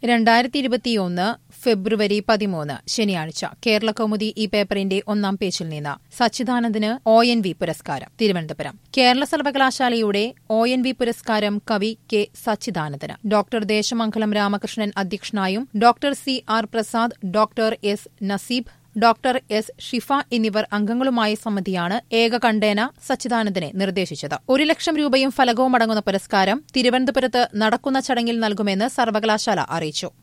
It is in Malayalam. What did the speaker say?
രണ്ടായിരത്തി ഇരുപത്തിയൊന്ന് ഫെബ്രുവരി പതിമൂന്ന് ശനിയാഴ്ച കേരള കൗമുദി ഈ പേപ്പറിന്റെ ഒന്നാം പേജിൽ നിന്ന് സച്ചിദാനന്ദന് ഒ എൻ വി പുരസ്കാരം തിരുവനന്തപുരം കേരള സർവകലാശാലയുടെ ഒ എൻ വി പുരസ്കാരം കവി കെ സച്ചിദാനന്ദന് ഡോക്ടർ ദേശമംഗലം രാമകൃഷ്ണൻ അധ്യക്ഷനായും doctor C R Prasad doctor S Naseeb doctor S Shifa എന്നിവർ അംഗങ്ങളുമായ സമിതിയാണ് ഏകകണ്ഠേന സച്ചിദാനന്ദനെ നിർദ്ദേശിച്ചത് ഒരു ലക്ഷം രൂപയും ഫലകവും അടങ്ങുന്ന പുരസ്കാരം തിരുവനന്തപുരത്ത് നടക്കുന്ന ചടങ്ങിൽ നൽകുമെന്ന് സർവകലാശാല അറിയിച്ചു